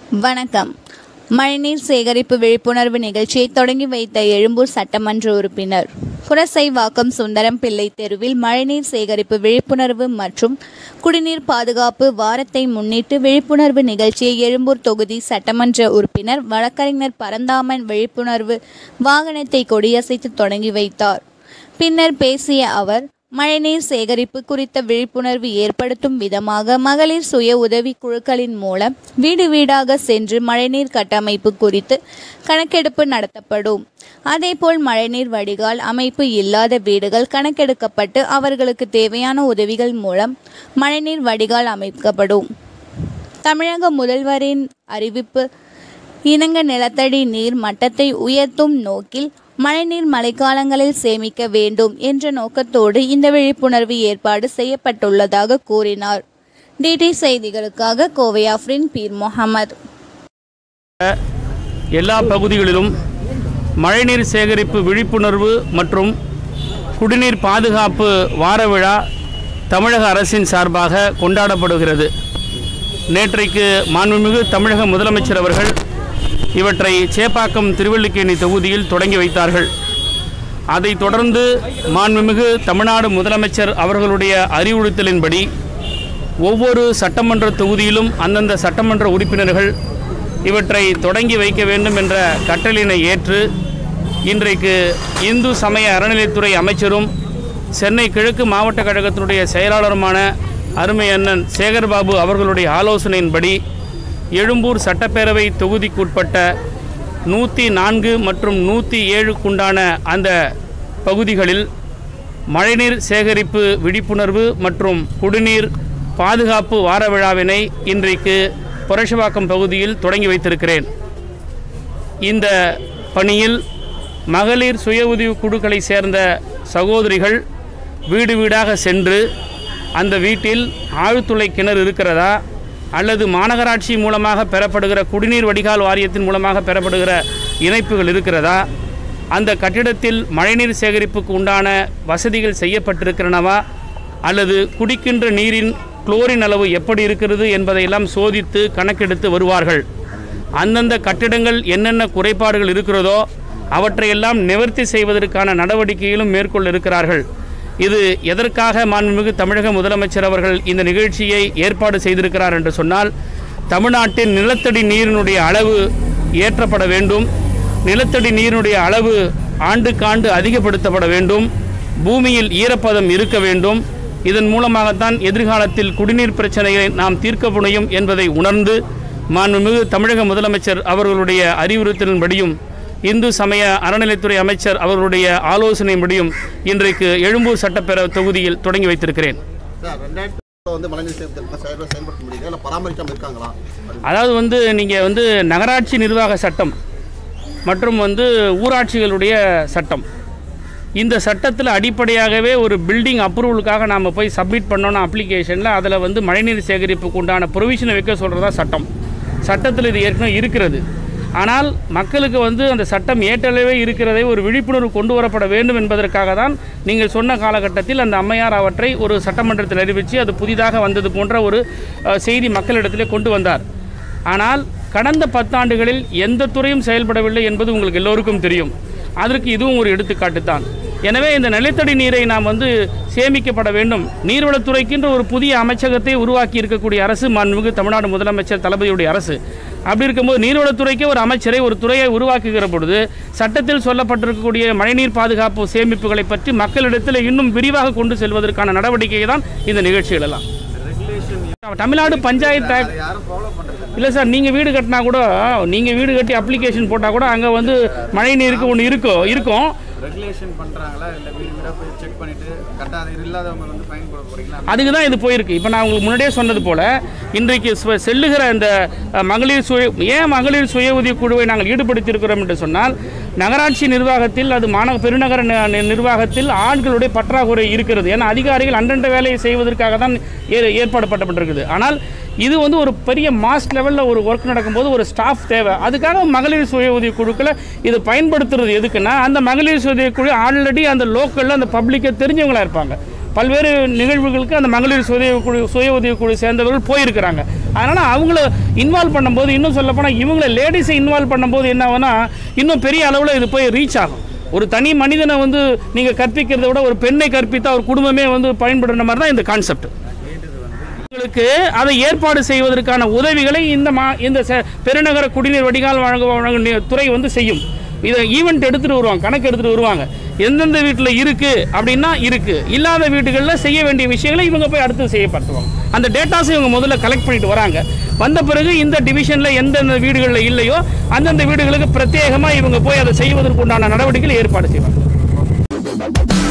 வணக்கம் மழைநீர் சேகரிப்பு விழிப்புணர்வு நிகழ்ச்சியை தொடங்கி வைத்த எழும்பூர் சட்டமன்ற உறுப்பினர் புரசைவாக்கம் சுந்தரம் பிள்ளை தெருவில் மழைநீர் சேகரிப்பு விழிப்புணர்வு மற்றும் குடிநீர் பாதுகாப்பு வாரத்தை முன்னிட்டு விழிப்புணர்வு நிகழ்ச்சியை எழும்பூர் தொகுதி சட்டமன்ற உறுப்பினர் வழக்கறிஞர் பரந்தாமன் விழிப்புணர்வு வாகனத்தை கொடியசைத்து தொடங்கி வைத்தார் பின்னர் பேசிய அவர் மழைநீர் சேகரிப்பு குறித்த விழிப்புணர்வு ஏற்படுத்தும் விதமாக மகளிர் சுய உதவி குழுக்களின் மூலம் வீடு வீடாக சென்று மழைநீர் கட்டமைப்பு குறித்து கணக்கெடுப்பு நடத்தப்படும் அதேபோல் மழைநீர் வடிகால் அமைப்பு இல்லாத வீடுகள் கணக்கெடுக்கப்பட்டு அவர்களுக்கு தேவையான உதவிகள் மூலம் மழைநீர் வடிகால் அமைக்கப்படும் தமிழக முதல்வரின் அறிவிப்பு இணங்க நிலத்தடி நீர் மட்டத்தை உயர்த்தும் நோக்கில் மழைநீர் மழைக்காலங்களில் சேமிக்க வேண்டும் என்ற நோக்கத்தோடு இந்த விழிப்புணர்வு ஏற்பாடு செய்யப்பட்டுள்ளதாக கூறினார் டிடி செய்திகளுக்காக கோவை அஃப்ரின் பீர் முகமது எல்லா பகுதிகளிலும் மழைநீர் சேகரிப்பு விழிப்புணர்வு மற்றும் குடிநீர் பாதுகாப்பு வார விழா தமிழக அரசின் சார்பாக கொண்டாடப்படுகிறது நேற்றைக்கு மாண்புமிகு தமிழக முதலமைச்சர் அவர்கள் இவற்றை சேப்பாக்கம் திருவல்லிக்கேணி தொகுதியில் தொடங்கி வைத்தார்கள் அதைத் தொடர்ந்து மாண்புமிகு தமிழ்நாடு முதலமைச்சர் அவர்களுடைய அறிவுறுத்தலின்படி ஒவ்வொரு சட்டமன்ற தொகுதியிலும் அந்தந்த சட்டமன்ற உறுப்பினர்கள் இவற்றை தொடங்கி வைக்க வேண்டும் என்ற கட்டளையினை ஏற்று இன்றைக்கு இந்து சமய அறநிலைத்துறை அமைச்சரும் சென்னை கிழக்கு மாவட்ட கழகத்தினுடைய செயலாளருமான அருமை அண்ணன் சேகர்பாபு அவர்களுடைய ஆலோசனையின்படி எழும்பூர் சட்டப்பேரவை தொகுதிக்குட்பட்ட நூற்றி நான்கு மற்றும் நூற்றி ஏழுக்குண்டான அந்த பகுதிகளில் மழைநீர் சேகரிப்பு விழிப்புணர்வு மற்றும் குடிநீர் பாதுகாப்பு வார விழாவினை இன்றைக்கு புரஷவாக்கம் பகுதியில் தொடங்கி வைத்திருக்கிறேன் இந்த பணியில் மகளிர் சுய உதவி குழுக்களை சேர்ந்த சகோதரிகள் வீடு வீடாக சென்று அந்த வீட்டில் ஆழ்துளை கிணறு இருக்கிறதா அல்லது மாநகராட்சி மூலமாக பெறப்படுகிற குடிநீர் வடிகால் வாரியத்தின் மூலமாக பெறப்படுகிற இணைப்புகள் இருக்கிறதா அந்த கட்டிடத்தில் மழைநீர் சேகரிப்புக்கு உண்டான வசதிகள் செய்யப்பட்டிருக்கிறனவா அல்லது குடிக்கின்ற நீரின் குளோரின் அளவு எப்படி இருக்கிறது என்பதையெல்லாம் சோதித்து கணக்கெடுத்து வருவார்கள் அந்தந்த கட்டிடங்கள் என்னென்ன குறைபாடுகள் இருக்கிறதோ அவற்றையெல்லாம் நிவர்த்தி செய்வதற்கான நடவடிக்கையிலும் மேற்கொள்ள இருக்கிறார்கள் இது எதற்காக மாண்புமிகு தமிழக முதலமைச்சர் அவர்கள் இந்த நிகழ்ச்சியை ஏற்பாடு செய்திருக்கிறார் என்று சொன்னால் தமிழ்நாட்டின் நிலத்தடி நீரினுடைய அளவு ஏற்றப்பட வேண்டும் நிலத்தடி நீரினுடைய அளவு ஆண்டுக்காண்டு அதிகப்படுத்தப்பட வேண்டும் பூமியில் ஈரப்பதம் இருக்க வேண்டும் இதன் மூலமாகத்தான் எதிர்காலத்தில் குடிநீர் பிரச்சனையை நாம் தீர்க்க முடியும் என்பதை உணர்ந்து மாண்புமிகு தமிழக முதலமைச்சர் அவர்களுடைய அறிவுறுத்தலின்படியும் இந்து சமய அறநிலைத்துறை அமைச்சர் அவர்களுடைய ஆலோசனையின்படியும் இன்றைக்கு எழும்பூர் சட்டப்பேரவை தொகுதியில் தொடங்கி வைத்திருக்கிறேன் சார் ரெண்டாயிரத்தி வந்து மழைநீர் சேமிப்பு திட்டத்தை செயல்பட செயல்படுத்த முடியுங்க இல்லை பராமரிக்காமல் இருக்காங்களா அதாவது வந்து நீங்கள் வந்து நகராட்சி நிர்வாக சட்டம் மற்றும் வந்து ஊராட்சிகளுடைய சட்டம் இந்த சட்டத்தில் அடிப்படையாகவே ஒரு பில்டிங் அப்ரூவலுக்காக நாம் போய் சப்மிட் பண்ணோன்னா அப்ளிகேஷனில் அதில் வந்து மழைநீர் சேகரிப்புக்கு உண்டான ப்ரொவிஷனை வைக்க சொல்கிறதா சட்டம் சட்டத்தில் இது ஏற்கனவே இருக்கிறது ஆனால் மக்களுக்கு வந்து அந்த சட்டம் ஏற்றளவே இருக்கிறதை ஒரு விழிப்புணர்வு கொண்டு வரப்பட வேண்டும் என்பதற்காக தான் நீங்கள் சொன்ன காலகட்டத்தில் அந்த அம்மையார் அவற்றை ஒரு சட்டமன்றத்தில் அறிவித்து அது புதிதாக வந்தது போன்ற ஒரு அஹ், செய்தி மக்களிடத்திலே கொண்டு வந்தார் ஆனால் கடந்த பத்தாண்டுகளில் எந்த துறையும் செயல்படவில்லை என்பது உங்களுக்கு எல்லோருக்கும் தெரியும் அதற்கு இதுவும் ஒரு எடுத்துக்காட்டு தான் எனவே இந்த நிலத்தடி நீரை நாம் வந்து சேமிக்கப்பட வேண்டும் நீர்வளத்துறைக்கென்று ஒரு புதிய அமைச்சகத்தை உருவாக்கி இருக்கக்கூடிய அரசு மாண்புமிகு தமிழ்நாடு முதலமைச்சர் தளபதியுடைய அரசு அப்படி இருக்கும்போது நீர்வளத்துறைக்கே ஒரு அமைச்சரை ஒரு துறையை உருவாக்குகிற பொழுது சட்டத்தில் சொல்லப்பட்டிருக்கக்கூடிய மழைநீர் பாதுகாப்பு சேமிப்புகளை பற்றி மக்களிடத்தில் இன்னும் விரிவாக கொண்டு செல்வதற்கான நடவடிக்கை தான் இந்த நிகழ்ச்சிகள் எல்லாம் தமிழ்நாடு பஞ்சாயத்து ஆக்ட் இல்லை சார் நீங்கள் வீடு கட்டினா கூட நீங்கள் வீடு கட்டி அப்ளிகேஷன் போட்டால் கூட அங்கே வந்து மழை நீருக்கு ஒன்று இருக்கும் இருக்கும் ரெகுலேஷன் பண்றாங்களா இல்ல வீடு வீடா போய் செக் பண்ணிட்டு கட்டாத இல்லாதவங்க வந்து ஃபைன் போட போறீங்களா அதுக்கு தான் இது போயிருக்கு இப்போ நான் உங்களுக்கு முன்னாடியே சொன்னது போல் இன்றைக்கு சு- செல்லுகிற இந்த அஹ், மகளிர் சுய ஏன் மகளிர் சுய உதவிக் குழுவை நாங்கள் ஈடுபடுத்தியிருக்கிறோம் என்று சொன்னால் நகராட்சி நிர்வாகத்தில் அது மாநக பெருநகர நி- நி- நிர்வாகத்தில் ஆட்களுடைய பற்றாக்குறை இருக்கிறது ஏன்னா அதிகாரிகள் அன்றண்ட வேலையை செய்வதற்காக தான் ஏ- ஏற்பாடு பண்ணப்பட்டிருக்குது ஆனால் இது வந்து ஒரு பெரிய மாஸ் லெவலில் ஒரு ஒர்க் நடக்கும்போது ஒரு ஸ்டாஃப் தேவை அதுக்காக மகளிர் சுய உதவி குழுக்களை இதை பயன்படுத்துறது எதுக்குன்னா அந்த மகளிர் சுய உதவி குழு ஆல்ரெடி அந்த லோக்கலில் அந்த பப்ளிக்கை தெரிஞ்சவங்களா இருப்பாங்க பல்வேறு நிகழ்வுகளுக்கு அந்த மகளிர் சுய குழு சுய உதவிக்குழு சேர்ந்தவர்கள் போயிருக்கிறாங்க அதனால் அவங்கள இன்வால்வ் பண்ணும்போது இன்னும் சொல்லப்போனால் இவங்கள லேடிஸை இன்வால்வ் பண்ணும்போது என்ன ஆகும்னா இன்னும் பெரிய அளவில் இது போய் ரீச் ஆகும் ஒரு தனி மனிதனை வந்து நீங்கள் கற்பிக்கிறத விட ஒரு பெண்ணை கற்பித்தா ஒரு குடும்பமே வந்து பயன்படுற மாதிரி தான் இந்த கான்செப்ட் உங்களுக்கு அதை ஏற்பாடு செய்வதற்கான உதவிகளை இந்த மா இந்த செ- பெருநகர குடிநீர் வடிகால் வழங்க வழங்க துறை வந்து செய்யும் இதை ஈவெண்ட் எடுத்துகிட்டு வருவாங்க கணக்கு எடுத்துகிட்டு வருவாங்க எந்தெந்த வீட்டில் இருக்குது அப்படின்னா இருக்குது இல்லாத வீடுகளில் செய்ய வேண்டிய விஷயங்களை இவங்க போய் அடுத்து செய்யப்படுத்துவாங்க அந்த டேட்டாஸை இவங்க முதல்ல கலெக்ட் பண்ணிட்டு வராங்க வந்த பிறகு இந்த டிவிஷனில் எந்தெந்த வீடுகளில் இல்லையோ அந்தந்த வீடுகளுக்கு பிரத்யேகமாக இவங்க போய் அதை செய்வதற்கு உண்டான நடவடிக்கைகளை ஏற்பாடு செய்வாங்க